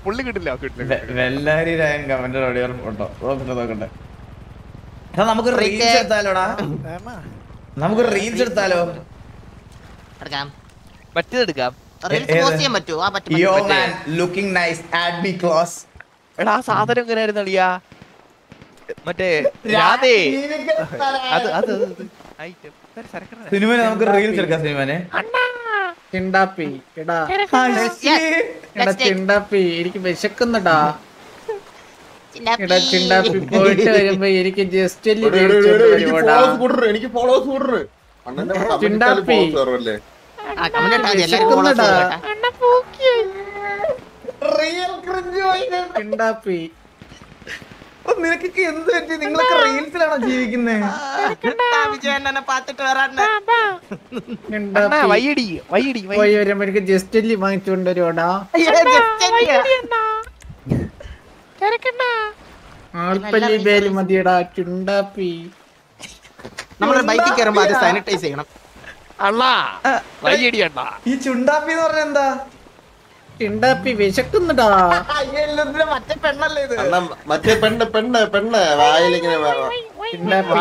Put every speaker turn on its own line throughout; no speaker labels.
പുള്ളി കിട്ടില്ല കിട്ടില്ല
വെ- വെള്ളാരി രായൻ കമന്റ് ഓടിയോ ഫോട്ടോ നോക്കട്ടെ എടാ നമുക്ക് റീൽസ് എടുത്താലോടാ നമുക്ക് റീൽസ് എടുത്താലോ
എടുക്കാം
മറ്റേതെടുക്കാം
റീൽസ്
ഏത്?
പോസ്റ്റ് ചെയ്യാൻ പറ്റുമോ ആ പറ്റും
യോ
പറ്റും.
മാൻ ലുക്കിംഗ് നൈസ് ആഡ് ബി ക്ലോസ്
എടാ ആ സാധനം എങ്ങനെയായിരുന്നു അളിയാ മറ്റേ രാധേ അത് അത് അത് അത്. ഐറ്റം. ഒരു സരക്കണ.
സിനിമനെ നമുക്ക് റീൽസ് എടുക്കാം സിനിമനെ
ചിണ്ടാപ്പി എടാ എടാ
Let's take-
ചിണ്ടാപ്പി എനിക്ക് വിശക്കുന്നുടാ
ചിന്നാപ്പി.
എടാ ചിണ്ടാപ്പി പോയിട്ട് വരുമ്പോ എനിക്ക് ജസ്റ്റ്
എടേ, എടേ, എടേ, എനിക്ക് ഫോളോവേഴ്സ് കൂട്ടറ് എനിക്ക് ഫോളോവേഴ്സ് കൂട്ടറ് അണ്ണന്റെ
ചിണ്ടാപ്പി.
ഫോളോവേഴ്സ് കയറുമല്ലേ
ആ, comment ഇട്ടാ മതി, എല്ലാവരും follow
വിശക്കുന്നുടാ.
ചെയ്യൂ കേട്ടോ.
റിയൽ ക്രിഞ്ച്
ചിണ്ടാപ്പി
നിനക്കൊക്കെ എന്ത് പറ്റി നിങ്ങളൊക്കെ റീൽസിലാണോ ജീവിക്കുന്നത്
ആ, വിജയണ്ണനെ പാത്തിട്ട് വരാണ്ട്.
അണ്ണാ,
ചിണ്ടാപ്പി
വയ്യടി വയ്യടി വയ്യടി.
പോയി വരുമ്പോ എനിക്ക് ജസ്റ്റ് വാങ്ങിച്ചുകൊണ്ട് വരുവാടാ
അയ്യോ, just ഇല്ല.
ആൽപ്പല്ലി ബേല് മതിയടാ ചുണ്ടാപ്പി
നമ്മളൊരു ബൈക്കിൽ കയറുമ്പോ അത് സാനിറ്റൈസ് ചെയ്യണം
അണ്ണാ വയ്യടി അണ്ണാ
ഈ ചുണ്ടാപ്പി എന്ന് പറഞ്ഞ എന്താ
ചിണ്ടാപ്പി വിശക്കുന്നുടാ
അയ്യല്ലത്തിന് മറ്റേ പെണ്ണല്ലേ ഇത്
അണ്ണ മറ്റേ പെണ്ണ് പെണ്ണ് പെണ്ണ് വായിലിങ്ങനെ വേ-
ചിണ്ടാപ്പി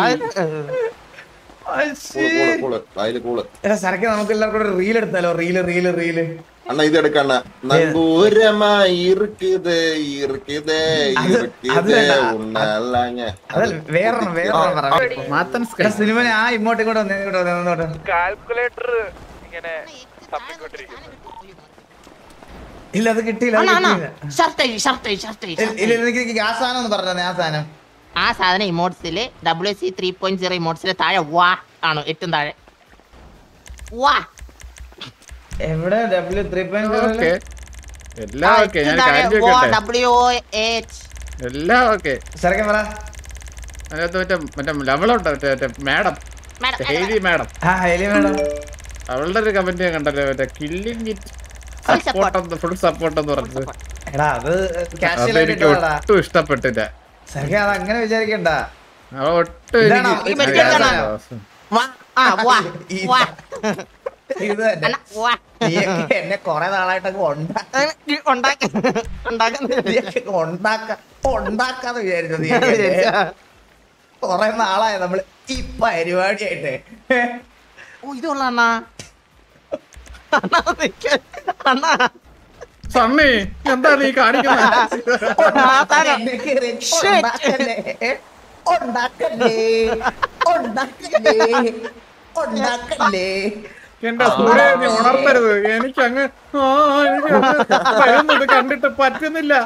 അശ്ശേ.
കൂള്, കൂള്, വായില് കൂള്
എടാ സരക്ക് നമുക്ക് എല്ലാവർക്കും ഒരു റീൽ എടുത്താലോ റീല് റീല് റീല്
അണ്ണ ഇത് എടുക്കണ്ണ നങ്കൂരമായി ഇറുക്കുത് ഇറുക്കുത്
അത്
ഇറുക്കുത്
വേണ്ട.
ഉണ്ണലാഞ്ഞ
അതല്ല വേറെ വേറെ
മാത്തൻ
എടാ സിനിമനെ ആ ഇങ്ങോട്ട് ഇങ്ങോട്ട് വന്നേ ഇങ്ങോട്ട് വന്നേ ഇങ്ങോട്ട് വന്നേ.
കാൽക്കുലേറ്റർ ഇങ്ങനെ തപ്പിക്കൊണ്ടിരിക്കുന്നു
ഇല്ല അത് കിട്ടിയില്ല അത്
അണ്ണാ, അണ്ണാ,
കിട്ടിയില്ല
shirt അഴി, shirt അഴി, shirt അഴി,
ഇല്ല
shirt
ഇല്ല,
അഴി.
എനിക്ക് ആ സാധനം ഒന്ന് പറഞ്ഞേ ആ സാധനം
ആ സാധനം ഇമോട്ട്സില് W C three point zero ഇമോട്ട്സില് താഴെ വാ ആണ് ഏറ്റവും താഴെ വാ
എവിടെ ഡബ്ല്യു ത്രീ
ഓക്കെ
പോയിന്റ്
എല്ലാം ഓക്കെ ഞാൻ കാര്യം
വാ
ചോദിക്കട്ടെ
ഡബ്ല്യു എച്ച്
എല്ലാം ഓക്കെ
സരക്കെ പറ
അതിനകത്ത് മറ്റേ മറ്റേ ലവളുണ്ട് മറ്റേ മറ്റേ മാഡം ഹെയ്ലി മാഡം
ആ ഹൈലി മേഡം
അവളുടെ ഒരു കമന്റ് ഞാൻ കണ്ടല്ലോ മറ്റേ killing it
Full
support full support എന്ന് പറഞ്ഞത്
എടാ അത് കാഷ്വൽ ആയിട്ട്
അതെനിക്ക്
ഇട്ടതാടാ
ഒട്ടും ഇഷ്ടപ്പെട്ടില്ല
സരക്കെ അത് അങ്ങനെ വിചാരിക്കണ്ട
അവ ഒട്ടും
ഇതാണോ?
എനിക്ക്
ഈ മറ്റേ
ഇതാണോ?
ആ,
വാ ആ വാ
ഈ-
വാ
ഇത് തന്നെ
അണ്ണാ, വാ
നീയൊക്കെ എന്നെ കൊറേ നാളായിട്ടൊക്കെ ഉണ്ടാ
അങ്ങനെ ഉണ്ടാക്ക ഉണ്ടാക്കുന്ന
നീയൊക്കെ ഉണ്ടാക്ക ഉണ്ടാക്കാന്ന് വിചാരിച്ചു നീ കൊറേ നാളായി നമ്മള് ഈ പരിപാടിയായിട്ട്
ഓ ഇത് കൊള്ളാം അണ്ണാ അണ്ണാ നിക്ക്. അണ്ണാ
സണ്ണി എന്താ നീ കാണിക്കുന്നത്
ഉണ്ടാക്കാൻ.
എന്നെ കേറി
Shit.
ഉണ്ടാക്കല്ലേ ഉണ്ടാക്കല്ലേ ഉണ്ടാക്കല്ലേ ഉണ്ടാക്കല്ലേ
എന്റെ സൂര്യ നീ ഉണർത്തരുത് എനിക്ക് അങ്ങ് ആ എനിക്ക് അങ്ങ് വരുന്നത് കണ്ടിട്ട് പറ്റുന്നില്ല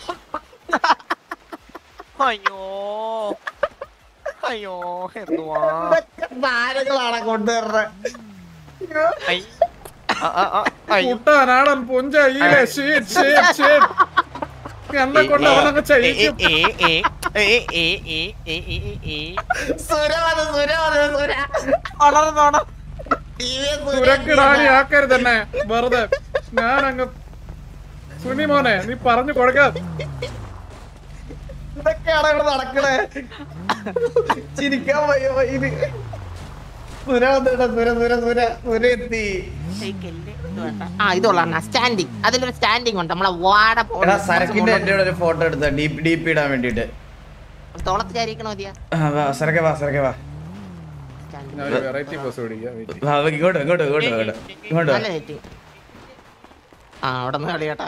അയ്യോ അയ്യോ എന്തുവാ
എന്തൊക്കെ സാധനങ്ങളാണ് കൊണ്ടുവരുന്നത്
ഐ. ആ, ആ, ആ, അയ്യോ.
കുട്ടാനാടൻ പുഞ്ച ഈലെ ഷീറ്റ് ഷീറ്റ് ഷീറ്റ് എന്നെ കൊണ്ട് അവനൊക്കെ ചെയ്യിക്കും
ഏ, ഏ, ഏ, ഏ, ഏ, ഏ, ഏ, ഏ, ഏ, ഏ.
സുര വന്നു സുര വന്നു സുര
ഉണർന്നോണം
സുരക്കിടാണി ആക്കരുത് തന്നെ വെറുതെ ഞാനങ്ങ് സുനി മോനെ നീ പറഞ്ഞു കൊടുക്കാം
ഇതൊക്കെയാണ് ഇവിടെ നടക്കണേ ചിരിക്കാൻ വയ്യ വയ്യത് സുര വന്നിട്ടാ സുര സുര സുര സുര എത്തി
ആ ഇത് കൊള്ളാം സ്റ്റാൻഡിങ് അതിലൊരു സ്റ്റാൻഡിങ് ഉണ്ട് നമ്മളെ വാട
എടാ സരക്കിന്റെ എന്റെ കൂടെ ഒരു ഫോട്ടോ എടുത്ത ഡീപ് ഡീപ്പ് ഇടാൻ വേണ്ടിട്ട്
തോളത്ത് ചാരിക്കണോ മതിയാ
സരക്കെ വാ സരക്കെ വാ
ഞാൻ ഒരു വെറൈറ്റി പോസ് പിടിക്കാം wait.
വാ, വാ, ഇങ്ങോട്ട് ഇങ്ങോട്ട് ഇങ്ങോട്ട് ഇങ്ങോട്ട് ഇങ്ങോട്ട് വാ.
നല്ല നെറ്റി ആ അവിടെ നിന്ന് കളിയാട്ടാ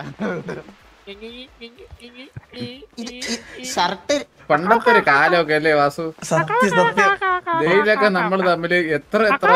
ഷർട്ട്
പണ്ടത്തെ ഒരു കാലമൊക്കെ അല്ലേ വാസു
സത്യം സത്യം
ജയിലൊക്കെ നമ്മൾ തമ്മില് എത്ര എത്ര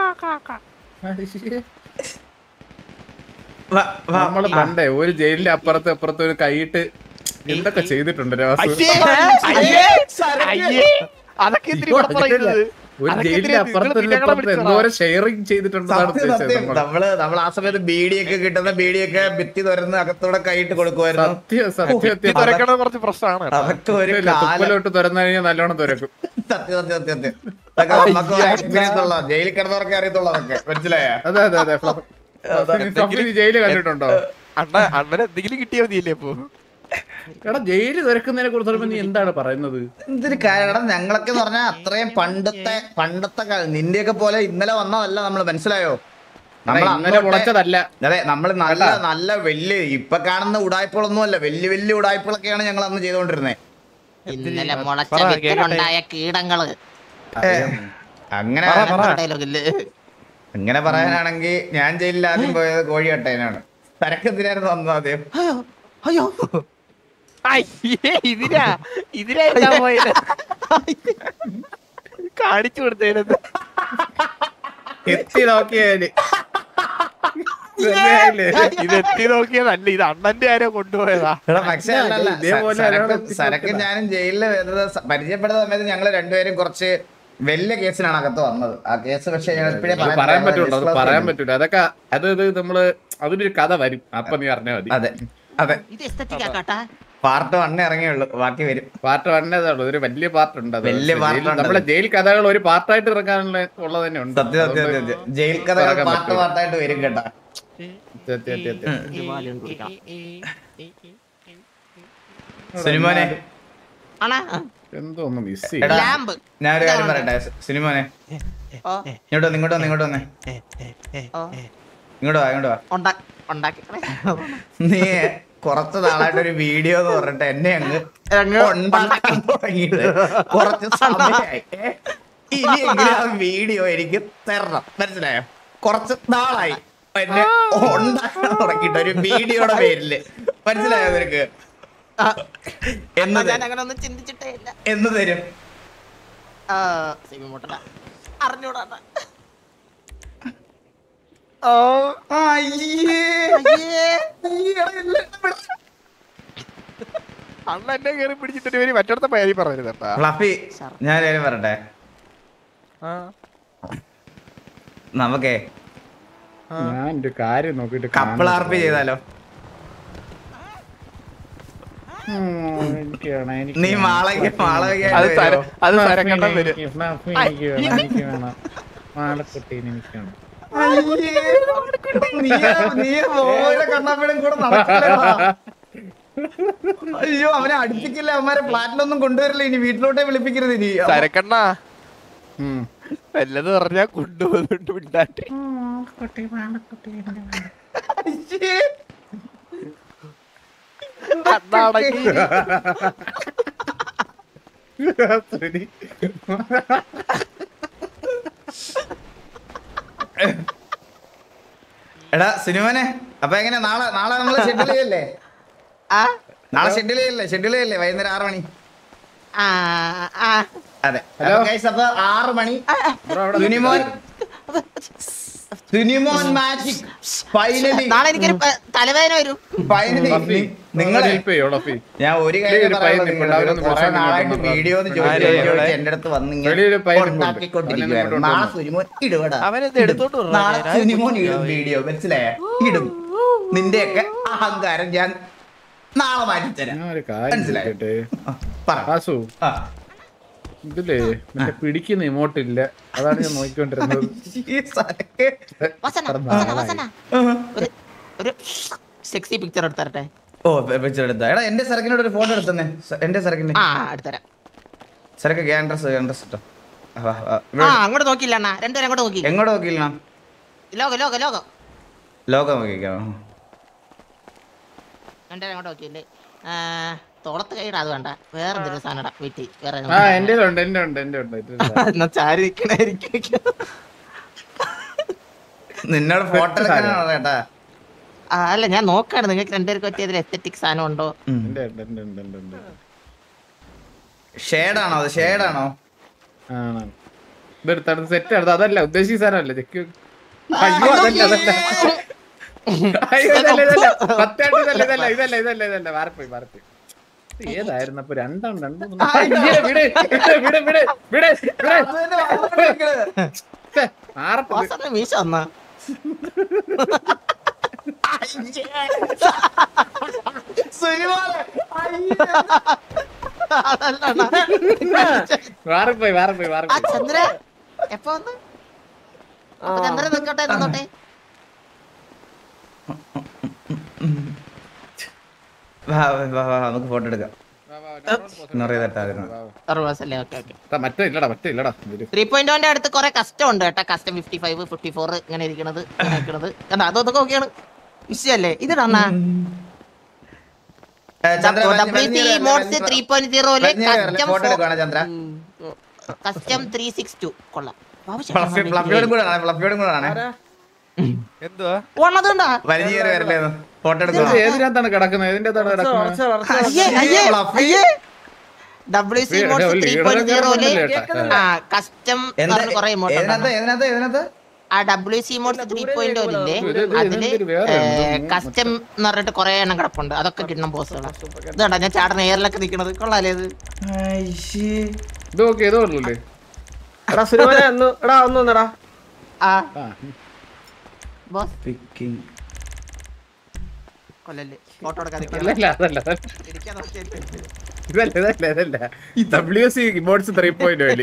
വാ, വാ.
നമ്മള് പണ്ടേ ഒരു ജയിലിന്റെ അപ്പുറത്ത് അപ്പുറത്ത് ഒരു കൈയിട്ട് എന്തൊക്കെ ചെയ്തിട്ടുണ്ട് രെ വാസു
അയ്യേ, അയ്യേ, അയ്യേ. അതൊക്കെ എന്തിനാ ഇവിടെ പറയുന്നത്
ഒരു
അതൊക്കെ
ജയിലിന്റെ
എന്തിനാ
അപ്പുറത്ത്
നിങ്ങൾ
അപ്പുറത്ത്
വിളിച്ചതാ?
എന്തോരം ഷെയറിങ് ചെയ്തിട്ടുണ്ടെന്നാണ്
സത്യം
ഉദ്ദേശിച്ചത്
സത്യം
നമ്മള്
നമ്മള് നമ്മൾ ആ സമയത്ത് ബീഡിയൊക്കെ കിട്ടുന്ന ബീഡിയൊക്കെ ഭിത്തി തുറന്ന് അകത്തൂടെ കൈയിട്ട് കൊടുക്കുമായിരുന്നു
സത്യം സത്യം
ഈ
സത്യം
തുറക്കണത് കുറച്ച് പ്രശ്നമാണ് കേട്ടോ.
അതൊക്കെ ഒരു
ഇല്ല,
കാലം
തുപ്പലോട്ട് തുറന്നു കഴിഞ്ഞാൽ നല്ലോണം തുറക്കും
സത്യം സത്യം സത്യം സത്യം ഇതൊക്കെ നമുക്ക് എക്സ്പീരിയൻസ് ഉള്ള ജയിലിൽ കിടന്നവർക്ക് അറിയത്തുള്ളതൊക്കെ മനസ്സിലായ
അതെ അതെ അതെ ഫ്ലഫ്- ഫ്ലഫി ജയില് കണ്ടിട്ടുണ്ടോ
അണ്ണ അണ്ണന് എന്തെങ്കിലും കിട്ടിയാ മതിയല്ലേ ഇപ്പൊ
എടാ ജയില് തുറക്കുന്നതിനെ കുറിച്ച് പറയുമ്പോ നീ എന്താണ് പറയുന്നത്
എന്തൊരു കാരണം ഞങ്ങളൊക്കെ എന്ന് പറഞ്ഞാൽ അത്രയും പണ്ടത്തെ പണ്ടത്തെ കാലം നിന്റെയൊക്കെ പോലെ ഇന്നലെ വന്നതല്ല നമ്മൾ മനസ്സിലായോ നമ്മൾ
ഇന്നലെ മുളച്ചതല്ല
അതെ നമ്മൾ നല്ല നല്ല വലിയ ഇപ്പൊ കാണുന്ന ഉടായ്പകളൊന്നും അല്ല വലിയ വലിയ ഉടായ്പകളൊക്കെയാണ് ഞങ്ങൾ അന്ന് ചെയ്തുകൊണ്ടിരുന്നത്
ഇന്നലെ മുളച്ച
പറ, കേക്കട്ടെ.
വിത്തിലുണ്ടായ കീടങ്ങള്
അങ്ങനെ
dialogue ഇല്ലേ?
അങ്ങനെ പറയാനാണെങ്കിൽ ഞാൻ ജയിലിൽ ആദ്യം പോയത് കോഴി കട്ടേനാണ് തരക്കെന്തിനായിരുന്നു വന്നത് ആദ്യം
അയ്യോ
അയ്യേ ഇതിനാ ഇതിനാ പോയത് കാണിച്ചു കൊടുത്തേനത്
എത്തി നോക്കിയാല് ശരിയായില്ലേ?
ഇത് എത്തി നോക്കിയതല്ല ഇത് അണ്ണന്റെ ആരോ കൊണ്ടുപോയതാ
എടാ, പക്ഷേ അല്ലല്ല,
ഇതേപോലെ
സ-
ഒരാളെ
സരക്ക് സരക്ക് ഞാനും ജയിലിൽ വരുന്നത് സ- പരിചയപ്പെടുന്ന സമയത്ത് ഞങ്ങൾ രണ്ടുപേരും കുറച്ച് വലിയ കേസിനാണ് അകത്ത് വന്നത് ആ കേസ് പക്ഷേ ഞാൻ ഇപ്പഴേ
അത് പറയാൻ പറ്റൂല അത്
disclose
പറയാൻ
ചെയ്യുന്നു.
പറ്റൂല അതൊക്കെ അത് ഇത് നമ്മള് അതിനൊരു കഥ വരും അപ്പൊ നീ അറിഞ്ഞാ മതി
അതെ അതെ
ഇത് എസ്തറ്റിക് ആക്കാട്ടാ
പാർട്ട് വണ്ണേ ഇറങ്ങിയുള്ളൂ ബാക്കി വരും
പാർട്ട് വണ്ണേതുള്ളൂ ഒരു വലിയ പാർട്ട് ഉണ്ട് അത്.
വലിയ part
ജയിൽ-
ഉണ്ട്.
നമ്മളെ ജയിൽ കഥകൾ ഒരു പാർട്ടായിട്ട് ഇറക്കാനുള്ള ഉള്ളത് തന്നെ ഉണ്ട്
സത്യം സത്യം സത്യം സത്യം ജയിൽ കഥകൾ
പറയാൻ
പാർട്ട്
പറ്റൂല.
പാർട്ടായിട്ട് വരും കേട്ടാ
സത്യം, സത്യം, സത്യം.
ഒരു വാല്യം കുടിക്കാം.
സിനിമോനെ
ആണാ
എന്തോ ഒന്ന് മിസ്
എടാ.
ലാമ്പ്
ഞാനൊരു കാര്യം പറയട്ടെ സിനിമോനെ
ഓ
ഇങ്ങോട്ട് വന്ന് ഇങ്ങോട്ട് വന്ന് ഇങ്ങോട്ട് വന്നേ
ഓ
ഇങ്ങോട്ട് വാ ഇങ്ങോട്ട് വാ
ഉണ്ടാ- ഉണ്ടാക്കി
നീ കുറച്ച് നാളായിട്ട് ഒരു വീഡിയോ എന്ന് പറഞ്ഞിട്ട് എന്നെ അങ്ങ് ഉണ്ടാക്കാൻ തുടങ്ങിയിട്ട് കുറച്ച് സമയമായി ഏ? ഇനിയെങ്കിലും ആ വീഡിയോ എനിക്ക് തരണം മനസ്സിലായോ കുറച്ച് നാളായി എന്നെ ഉണ്ടാക്കാൻ തുടങ്ങിയിട്ട് ഒരു വീഡിയോയുടെ പേരില് മനസ്സിലായോ നിനക്ക് എന്ന്
ഞാൻ
തരും
അങ്ങനെ ഒന്നും ചിന്തിച്ചിട്ടേ ഇല്ല
എന്ന് തരും
ആ, സിമി മുട്ടട അറിഞ്ഞൂടാ
ഓ
അയ്യേ.
അയ്യേ.
അയ്യേ, എല്ലാം ഇവിടെ.
അണ്ണ എന്നെ കയറി പിടിച്ചിട്ട് ഇവര് മറ്റടുത്ത പേരി പറയരുത് കേട്ടാ
ഫ്ലഫി ഞാൻ ഒരു കാര്യം പറയട്ടെ
ആ.
നമുക്കേ
ഞാൻ ഒരു കാര്യം നോക്കിട്ട്
കപ്പിൾ ആർപ്പി ചെയ്താലോ നീ മാളയ്ക്ക് മാളവിക
അത് സര- അത് സരക്കട്ടം വരും
മാളക്കുട്ടീനെ എനിക്ക് വേണം
കണ്ണാപ്പിടും കൂടെ നടക്കില്ലടാ. അയ്യോ അവനെ അടുപ്പിക്കില്ല അവന്മാരെ ഫ്ലാറ്റിലൊന്നും കൊണ്ടുവരില്ല ഇനി വീട്ടിലോട്ടേ വിളിപ്പിക്കരുത് ഇനി
സരക്കണ്ണ
ഉം.
വല്ലത് പറഞ്ഞാ കൊണ്ടുപോകുന്നുണ്ട് മിണ്ടാട്ടി
അയ്യേ.
കണ്ണാടക്കി
ശരി.
എടാ സിനിമനെ അപ്പൊ എങ്ങനെ നാളെ നാളെ നമ്മള് ഷെഡ്യൂൾ ചെയ്യല്ലേ
ആ
നാളെ ഷെഡ്യൂൾ ചെയ്യല്ലേ ഷെഡ്യൂൾ ചെയ്യല്ലേ വൈകുന്നേരം ആറ് മണി
ആ ആ
അതെ
ഹലോ.
അപ്പൊ guys, അപ്പൊ ആറ് മണി
ബ്രോ, അവിടെ
സുനിമോൻ സുനിമോൻ മാജിക് ഫൈനലി
നാളെ എനിക്കൊരു പ- തലവേദന വരും
ഫൈനലി
ലഫി,
നിങ്ങളെ
help ചെയ്യോ, ലഫി?
ഞാൻ ഒരു
വെളിയിൽ
കാര്യം
ഒരു പയ്യൻ നിൽപ്പുണ്ട്. അവരൊന്ന് വിളിച്ചാൽ
നാളായിട്ട്
കൊണ്ടുവരണം.
വീഡിയോ എന്ന്
ആരെ,
ചോദിച്ചു
എവിടെ?
ചോദിച്ചു എന്റെ അടുത്ത് വന്ന്
വെളിയിൽ ഒരു പയ്യൻ
ഇങ്ങനെ
നിൽപ്പുണ്ട്.
ഉണ്ടാക്കിക്കൊണ്ടിരിക്കുകയായിരുന്നു
അവനെ
നാളെ
ഇങ്ങോട്ട്
സുനിമോൻ ഇടുവടാ
അവനെന്ത് എടുത്തോണ്ട് വരണോ?
നാളെ
ഞാൻ
സുനിമോൻ ഇടും
കൊണ്ടുപോയി.
വീഡിയോ മനസ്സിലായ ഇടും നിന്റെയൊക്കെ അഹങ്കാരം ഞാൻ നാളെ മാറ്റിത്തരാം
ഞാൻ ഒരു കാര്യം
മനസ്സിലായോ?
ചോദിക്കട്ടെ?
ആ, പറ
വാസു
ആ.
ഇതില്ലേ മറ്റേ പിടിക്കുന്ന ഇമോട്ട് ഇല്ല അതാണ് ഞാൻ നോക്കിക്കൊണ്ടിരുന്നത്
ഈ സരക്ക്.
വസന
പറഞ്ഞ
വസന
ആളായി.
വസന ഒരു ഒരു സെക്സി പിക്ചർ എടുത്തരട്ടെ
ഓ വെച്ചെടുത്ത എടാ എന്റെ സരക്കിനോട് ഒരു ഫോട്ടോ എടുത്തന്നെ സ- എന്റെ സരക്കിന്റെ
ആ എടുത്തരാം
സരക്ക് ഗ്യാൻഡ്രസ് ഗ്യാൻഡ്രസ് ഇട്ടോ ആ, വാ, വാ.
ആ
ഇവിടെ
അങ്ങോട്ട് നോക്കില്ല അണ്ണാ രണ്ടുപേരും അങ്ങോട്ട് നോക്കി
എങ്ങോട്ട് നോക്കിയില്ല
ലോക ലോക ലോകം
ലോകം നോക്കിക്കാം
രണ്ടുപേരും അങ്ങോട്ട് നോക്കിയില്ലേ ആ, തോളത്ത് കൈയിടാ അത് വേണ്ട വേറെ എന്തൊരു സാധനം വീട്ടിൽ വേറെ
ആ എന്റെ ഉണ്ട് എന്റെ ഉണ്ട് എന്റെ ഉണ്ട് ഇത് ഇതാ.
എന്നാ ചാരി നിക്കണായിരിക്കും
നിന്നോട് ഫോട്ടോ എടുക്കാനാണോ ചേട്ടാ
ആ, അല്ല ഞാൻ നോക്കാണ് നിങ്ങൾക്ക് രണ്ടുപേർക്ക് പറ്റിയതിൽ എസ്തെറ്റിക് സാധനം ഉണ്ടോ
എന്റെ ഉണ്ട് എന്റെ ഉണ്ട് എന്റെ ഉണ്ട്
ഷേഡാണോ അത് ഷേഡാണോ
ആണ് ഇതെടുത്താണ് സെറ്റ് എടുത്ത് അതല്ല ഉദ്ദേശിച്ച സാധനമല്ല ചെക്ക് അയ്യോ അതല്ല അതല്ല അയ്യോ, ഇതല്ല, ഇതല്ല. സത്യമായിട്ടും ഇതല്ല, ഇതല്ല, ഇതല്ല, ഇതല്ല, ഇതല്ല. മാറിപ്പോയി, മാറിപ്പോയി. ഇത് ഏതായിരുന്നു അപ്പൊ രണ്ടെണ്ണം രണ്ടും മൂന്നും. അയ്യേ, വിട്, വിട്, വിട്, വിട്, വിട്. ഛെ, മാറത്തില്ല.
വാസന മീശ വന്നാ അതല്ല അണ്ണാ.
മാറിപ്പോയി മാറിപ്പോയി
ആ
മാറിപ്പോയി
ചന്ദ്ര എപ്പോ വന്ന് അപ്പൊ ചന്ദ്ര നിക്കട്ടെ നിന്നോട്ടെ
വാ, വാ, വാ, വാ, നമുക്ക് ഫോട്ടോ എടുക്കാം
വാ, വാ,
ഇഗ്നോർ ചെയ്തിട്ടായിരുന്നു
റിവേഴ്സ് അല്ലേ ഓക്കെ ഓക്കെ
എടാ, മറ്റേ ഇല്ലടാ മറ്റേ ഇല്ലടാ ഇത്
ത്രീ പോയിന്റ് വന്റെ അടുത്ത് കുറെ കസ്റ്റം ഉണ്ട് കേട്ടോ custom fifty five fifty four ഇങ്ങനെ ഇരിക്കണത് ഇങ്ങനെ ഇരിക്കണത് കണ്ടോ അതൊക്കെ ഓക്കെയാണ് വിഷയല്ലേ ഇതാണ W C mods three point സീറോയില് കസ്റ്റം
ഫോട്ടോ എടുക്കുവാണ് ചന്ദ്ര
കസ്റ്റം ത്രീ സിക്സ് ടു കൊള്ളാം
ഫ്ലഫി ഫ്ലഫിയോടും കൂടെ ആണ് ഫ്ലഫിയോടും കൂടെ ആണ്
എന്തുവാ
ഓണതുണ്ടാ
വലിയ കയറി വരല്ലേന്ന് ഫോട്ടോ
ഇത്
എടുക്കണം
ഏതിനകത്താണ് കിടക്കുന്നത് ഏതിന്റെ അകത്താണ് കിടക്കുന്നത്
അയ്യേ അയ്യേ അയ്യേ ഡബ്ല്യു സി
ഏ,
മോഡ്സ്
ഒരു
ത്രീ
ലീഡറെ
പോയിന്റ് സീറോയില്
കേട്ടോ.
ആ കസ്റ്റം കുറെ ഇമോട്ട്
ഏതിനകത്ത് ഏതിനകത്ത് ഏതിനകത്ത്
ആ W C mods three point ഇല്ലേ
ഇത് ഇത്
അതില്
ഇതൊരു വേറെ എന്തോ
കസ്റ്റം എന്ന് പറഞ്ഞിട്ട് കുറെ എണ്ണം കിടപ്പുണ്ട് അതൊക്കെ കിണ്ണം പോസ്റ്റുകളാണ് ഇത് കണ്ടോ ഞാൻ ചാടന എയറിലൊക്കെ നിക്കണത് കൊള്ളാലേ ഇത്
ഇത് ഓക്കെ ഇത് കൊള്ളൂല്ലേ
എടാ സുരുമനെ ഒന്ന് എടാ ഒന്ന് വന്നെടാ
ആ
ആ
ബോസ്
പിക്കിംഗ്
കൊല്ലല്ലേ ഫോട്ടോ എടുക്കാൻ
അല്ല അല്ല അതല്ല അതല്ല. ഇതല്ല ഇതല്ല ഇതല്ല W C emotes three point വേലി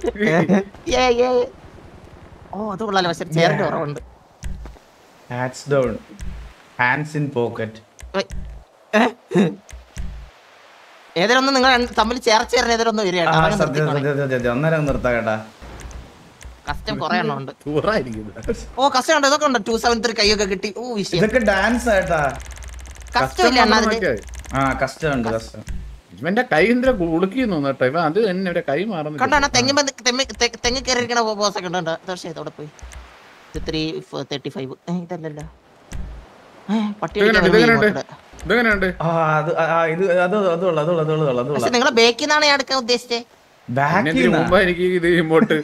ഓ അത് കൊള്ളാലോ പക്ഷെ ചേറിന്റെ കുറവുണ്ട്
hats down hands in pocket
ഉയ്. ഏ? ഏതിലൊന്നും നിങ്ങൾ രണ്ട് തമ്മിൽ ചേർച്ച ചേർന്ന് ഏതിലൊന്നും
ആ സത്യം സത്യം സത്യം സത്യം അന്നേരം നിർത്താം കേട്ടാ
കസ്റ്റം കുറെ എണ്ണം ഉണ്ട്
ടൂറായിരിക്കുന്നത്
ഓ കസ്റ്റം ഉണ്ട് ഇതൊക്കെ ഉണ്ട് ടൂ സെവൻ ത്രീ കൈയൊക്കെ കിട്ടി ഓ വിഷയം
ഇതൊക്കെ ഡാൻസ് ആയിട്ടാ
കസ്റ്റം ഇല്ല അണ്ണാ അതില്
ആ കഷ്ടം ഉണ്ട് കഷ്ടം
ഇവന്റെ കൈ എന്തിനാ കുളുക്കിന്ന് കേട്ടോ ഇവ അത് തന്നെ ഇവന്റെ കൈ മാറുന്നില്ല
കണ്ടാണ് തെങ്ങ് തെങ്ങ് കയറിയിരിക്കണ ബോസ് ഒക്കെ ഉണ്ട് തീർച്ചയായും അവിടെ പോയി ത്രീ തേർട്ടി ഫൈവ് ഇതല്ലല്ലോ ഏ, പട്ടി
ഇതെങ്ങനെയുണ്ട്
അടിക്കാൻ
ഇതെങ്ങനെയുണ്ട്
ഇങ്ങോട്ട്.
ഇതെങ്ങനെയുണ്ട്
ആ അത് ആ, ആ, ഇത് അത് അതുള്ള അതുള്ള അതുള്ള അതുള്ള
പക്ഷെ നിങ്ങളെ ബേക്കിൽ നിന്നാണ് ഞാൻ എടുക്കാൻ ഉദ്ദേശിച്ചത്
പിന്നെ ഇതിന് മുമ്പ് എനിക്ക് ഇത് ഇമോട്ട്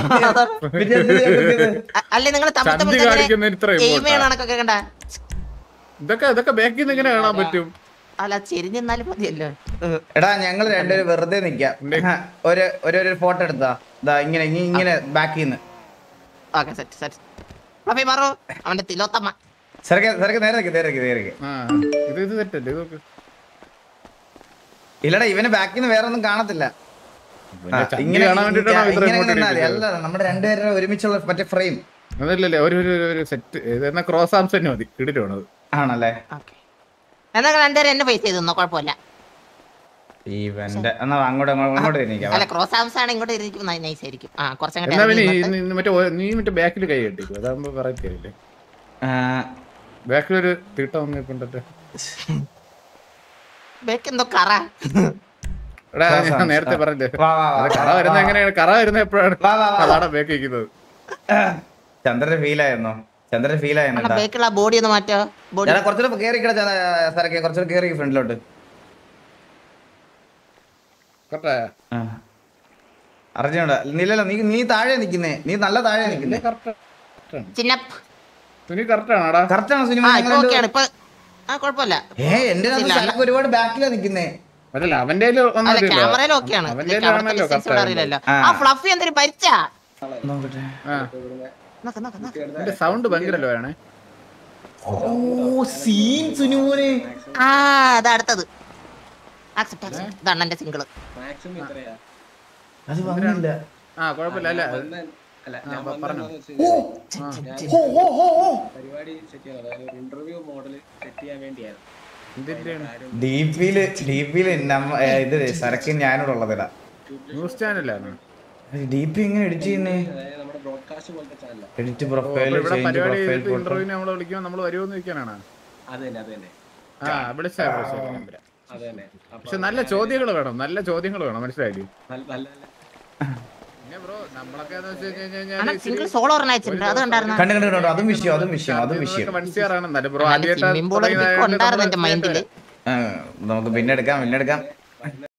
അ- അല്ലേ നിങ്ങൾ തമ്മിൽ
ചന്തി
തമ്മിൽ
കാണിക്കുന്ന ഇത്ര
എയിം
ഇമോട്ടാ
ചെയ്യണ കണക്കൊക്കെ കണ്ട
ഇതൊക്കെ ഇതൊക്കെ ബാക്കിൽ നിന്ന് എങ്ങനെ കാണാൻ പറ്റും
അല്ല ചെരിഞ്ഞെന്നാലും മതിയല്ലോ
എടാ ഞങ്ങൾ രണ്ടുപേരും വെറുതെ നിക്കാം ഒരു ഒരു ഒരു ഫോട്ടോ എടുത്താ ഇതാ ഇങ്ങനെ ഇങ്ങ- ഇങ്ങനെ ബാക്കിൽ നിന്ന്
ഓക്കെ സെറ്റ് സെറ്റ് അപ്പൊ മാറോ അവന്റെ തിലോത്തമ്മ
സരക്കെ സരക്കെ നേരെ നിൽക്ക് നേരെ നിൽക്ക് നേരെ നിൽക്ക്
ആ ഇത് ഇത് തെറ്റല്ലേ ഇതൊക്കെ
ഇല്ലടാ ഇവന് ബാക്കിൽ നിന്ന് വേറെ ഒന്നും കാണത്തില്ല
പിന്നെ
ആ,
ചന്തി
ഇങ്ങനെ
കാണാൻ വേണ്ടിട്ടാണ്
ഇങ്ങനെ
ഇത്ര
ഇങ്ങനെ
ഇമോട്ട്
നിന്നാ മതി.
ഇട്ടിരിക്കുന്നത്.
അല്ല നമ്മുടെ രണ്ടുപേരുടെ ഒരുമിച്ചുള്ള മറ്റേ ഫ്രെയിം
അതല്ലല്ലേ ഒരു ഒരു ഒരു സെറ്റ് എന്നാ ക്രോസ് ആംസ് തന്നെ മതി ഇടിട്ടാണത്
ആണല്ലേ
ഓക്കെ എന്നാ നിങ്ങൾ രണ്ടുപേരും എന്നെ പൈസ ചെയ്തു കുഴപ്പമില്ല
ഇവന്റെ എന്നാ അങ്ങോട്ട് അങ്ങോട്ട് അങ്ങോട്ട് തിരിക്കാം
അല്ല ക്രോസ് ആംസ് ആണ് ഇങ്ങോട്ട് ഇരിക്കും നൈസ് ആയിരിക്കും ആ
എന്നാ പിന്നെ
കുറച്ചങ്ങോട്ട്
ഈ- ഈ മറ്റേ ഓ- നീ മറ്റേ ബാക്കിൽ കൈ കെട്ടിക്കും അതാകുമ്പോ പറയത്തില്ലേ ബാക്കിൽ ഒരു തീട്ട വന്നിട്ടുണ്ടോ
ബേക്ക് എന്തോ കറ
എടാ
Cross
ഞാൻ
arms.
നേരത്തെ പറഞ്ഞില്ലേ
വാ, വാ, വാ,
അത് കറ
വാ,
വരുന്ന
വാ.
എങ്ങനെയാണ് കറ വരുന്ന എപ്പോഴാണ്
വാ, വാ, വാ.
അതാണ് ബാക്ക് വയ്ക്കുന്നത്
ചന്ദ്രന് ഫീൽ ആയിരുന്നോ ചന്ദ്രന് ഫീൽ ആയിരുന്നു
അണ്ണാ ബേക്കുള്ള ബോഡി ഒന്ന് മാറ്റോ ബോഡി
ഞാൻ കുറച്ചുകൂടെ കേറി സരക്കെ കുറച്ചുകൂടെ കേറി ഫ്രണ്ടിലോട്ട്
കറക്റ്റാ
അറിഞ്ഞോടാ ഇല്ലല്ലോ നീ നീ താഴെ നിക്കുന്നേ നീ നല്ല താഴെ നിക്കുന്നേ
ചിന്നപ്പ്
തുണി കറക്റ്റാണോടാ
കറക്റ്റ് ആണോ
ആ
സിനിമ
ഇപ്പൊ ഓക്കെയാണ് ഇപ്പൊ ആ കുഴപ്പമില്ല
ഏ എന്റെ സരക്ക് ഒരുപാട് ബാക്കിലാ നിക്കുന്നേ
അല്ലല്ല അവന്റെ
അല്ല ക്യാമറയിൽ ഓക്കെയാണ്
അവന്റെ
അവിടുത്തെ distance അറിയില്ലല്ലോ
ആ.
ആ ഫ്ലഫി എന്തൊരു ഭരിച്ചാ
നോക്കട്ടെ
നോക്ക് നോക്ക് നോക്ക്
എന്റെ സൗണ്ട് ഭയങ്കര ലോ ആണ്
ഓ സീൻ സുനുമോനെ
ആ അത് അടുത്തത് ആക്സെപ്റ്റ് ആക്സെപ്റ്റ് ഇതാണ് എന്റെ സിംഗിള്
അത് വന്നില്ല
ആ കുഴപ്പമില്ല അല്ല
അല്ല
ആ,
ഞാൻ
പ- പറഞ്ഞോ.
വന്നത്
ഹോ, ഹോ, ഹോ, ഹോ.
പരിപാടി സെറ്റ് ചെയ്യാൻ അതായത് ഒരു ഇന്റർവ്യൂ മോഡൽ സെറ്റ് ചെയ്യാൻ വേണ്ടിയായിരുന്നു
എന്തിന്റെയാണ്
ഡീപ്പിയില് ഡീപ്പിയില് നമ്മ ഏ, ഇത് സരക്ക് ഞാനോട് ഉള്ളതിടാ
ന്യൂസ് ചാനലാണ്
ഡി പി എങ്ങനെ എഡിറ്റ് ചെയ്യുന്നേ
അതായത് നമ്മുടെ ബ്രോഡ്കാസ്റ്റ് പോലത്തെ ചാനലാണ്
എഡിറ്റ് പ്രൊഫൈൽ
ഇവിടെ
ചേഞ്ച്
പരിപാടി
പ്രൊഫൈൽ
ചെയ്തിട്ട് ഇന്റർവ്യൂവിന് നമ്മളെ വിളിക്കുമ്പോൾ നമ്മൾ വരുമോന്ന് ചോദിക്കാനാണ്
അത് തന്നെ അത് തന്നെ
ആ വിളിച്ചാ വിളിച്ചാ നമ്പരാ.
അത് തന്നെ അപ്പൊ
പക്ഷെ നല്ല ചോദ്യങ്ങൾ വേണം നല്ല ചോദ്യങ്ങൾ വേണം മനസ്സിലായില്ലേ
നല്ല നല്ല നല്ല
പിന്നെ ബ്രോ നമ്മളൊക്കെ എന്ന് വെച്ച് കഴിഞ്ഞ്
അണ്ണാ
കഴിഞ്ഞാൽ
സിംഗിൾ സോളോ ഒരെണ്ണം അയച്ചിട്ടുണ്ട് അത് കണ്ടായിരുന്നു
കണ്ടു കണ്ടു കണ്ടു അതും വിഷയം അതും വിഷയം അതും വിഷയം
വൺ സിയർ ആണ് എന്നാലും ബ്രോ
സ്വിമ്മിംഗ് പൂൾ
ആദ്യമായിട്ട്
ഉണ്ടായിരുന്നു എന്റെ മൈൻഡില്
ആ, നമുക്ക് പിന്നെ എടുക്കാം പിന്നെ എടുക്കാം